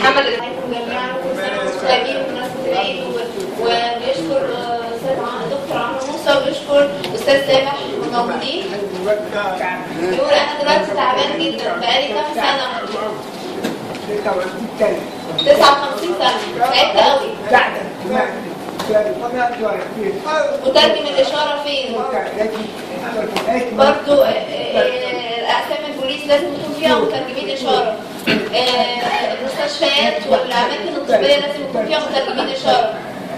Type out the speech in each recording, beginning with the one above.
محمد جميعا كل سنه وانتم طيبين بمناسبه العيد و- وبيشكر آه، استاذ عم- دكتور عمرو موسى وبيشكر استاذ سامح الموجودين بيقول انا دلوقتي تعبان جدا بقالي كام سنه 59 سنه تعبت قوي مترجم الاشاره فين؟ برضو آه، آه، اقسام البوليس لازم يكون فيها مترجمين اشاره آه، المستشفيات والاماكن الطبيه لازم يكون فيها مترجمين اشاره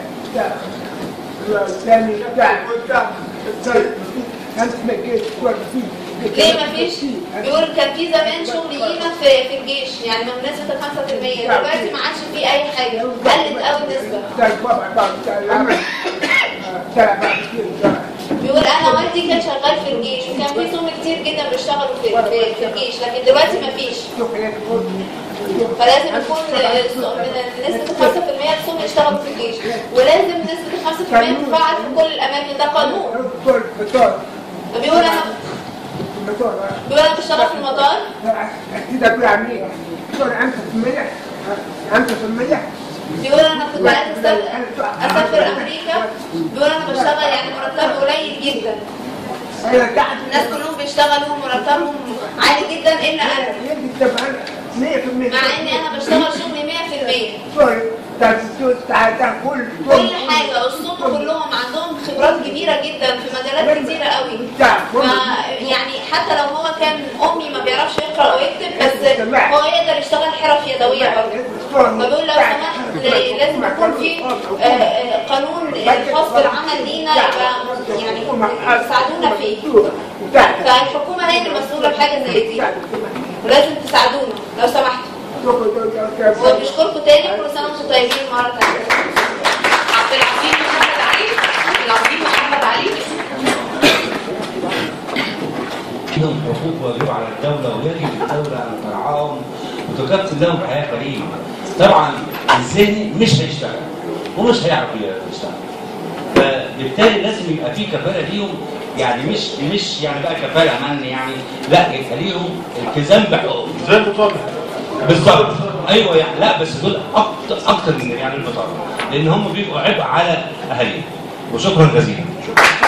ليه مفيش بيقول كان في زمان شغل قيمه في في الجيش يعني من نسبه ال 5% دلوقتي ما عادش في اي حاجه قلت قوي النسبه بيقول انا والدي كان شغال في الجيش وكان في سوم كتير جدا بيشتغلوا في في, في الجيش لكن دلوقتي ما فيش فلازم يكون السوم- من نسبه 5% السوم يشتغلوا في الجيش ولازم نسبه 5% تتفعل في كل الاماكن ده قانون فبيقول انا بيقول انا بشتغل في المطار بيقول انا كنت عايز أسافر- اسافر امريكا بيقول انا بشتغل يعني مرتبي قليل جدا الناس كلهم بيشتغلوا مرتبهم عالي جدا الا انا مع اني انا بشتغل شغلي 100% كل حاجه الصوم كلهم عندهم خبرات كبيره جدا في مجالات كتيره قوي ف يعني حتى لو هو كان امي ما بيعرفش يقرا او يكتب بس هو يقدر يشتغل حرف يدويه برضه فبيقول لو سمحت لازم يكون في آه، آه، قانون الخاص بالعمل لينا يبقى يعني يساعدونا فيه فالحكومه هي المسؤوله بحاجه زي دي ولازم تساعدونا لو سمحتوا وبشكركم تاني كل سنه وانتم طيبين مره ثانيه عبد العزيز محمد علي عبد العزيز محمد علي لهم حقوق واجب على الدولة ويجب الدولة أن ترعاهم وتكفل لهم حياة كريمة. طبعا الذهني مش هيشتغل ومش هيعرف يشتغل. فبالتالي لازم يبقى في كفالة ليهم يعني مش مش يعني بقى كفالة من يعني لا يبقى ليهم التزام بحقوقهم. زي البطاقة بالظبط ايوه يعني لا بس دول اكتر اكتر من يعني البطاقه لان هم بيبقوا عبء على اهاليهم وشكرا جزيلا